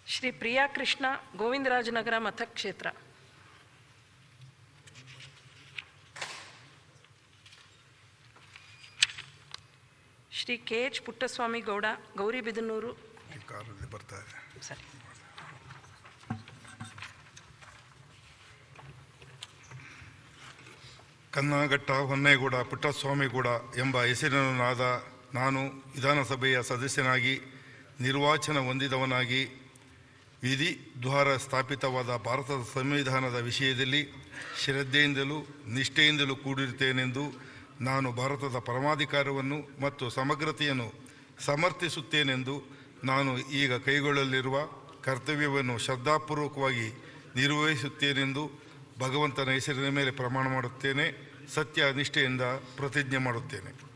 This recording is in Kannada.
ಶ್ರೀ ಪ್ರಿಯಾ ಕೃಷ್ಣ ಗೋವಿಂದರಾಜನಗರ ಮತಕ್ಷೇತ್ರ ಶ್ರೀ ಕೆ ಎಚ್ ಪುಟ್ಟಸ್ವಾಮಿ ಗೌಡ ಗೌರಿಬಿದನೂರು ಈ ಕಾರಲ್ಲಿ ಬರ್ತಾ ಇದೆ ಸರಿ ಕನ್ನಘಟ್ಟ ಹೊನ್ನೇಗೌಡ ಪುಟ್ಟಸ್ವಾಮಿಗೌಡ ಎಂಬ ಹೆಸರಿನಾದ ನಾನು ವಿಧಾನಸಭೆಯ ಸದಸ್ಯನಾಗಿ ನಿರ್ವಾಚನ ಹೊಂದಿದವನಾಗಿ ವಿಧಿ ದ್ವಾರ ಸ್ಥಾಪಿತವಾದ ಭಾರತದ ಸಂವಿಧಾನದ ವಿಷಯದಲ್ಲಿ ಶ್ರದ್ಧೆಯಿಂದಲೂ ನಿಷ್ಠೆಯಿಂದಲೂ ಕೂಡಿರುತ್ತೇನೆಂದು ನಾನು ಭಾರತದ ಪರಮಾಧಿಕಾರವನ್ನು ಮತ್ತು ಸಮಗ್ರತೆಯನ್ನು ಸಮರ್ಥಿಸುತ್ತೇನೆಂದು ನಾನು ಈಗ ಕೈಗೊಳ್ಳಲಿರುವ ಕರ್ತವ್ಯವನ್ನು ಶ್ರದ್ಧಾಪೂರ್ವಕವಾಗಿ ನಿರ್ವಹಿಸುತ್ತೇನೆಂದು ಭಗವಂತನ ಹೆಸರಿನ ಮೇಲೆ ಪ್ರಮಾಣ ಮಾಡುತ್ತೇನೆ ಸತ್ಯ ನಿಷ್ಠೆಯಿಂದ ಪ್ರತಿಜ್ಞೆ ಮಾಡುತ್ತೇನೆ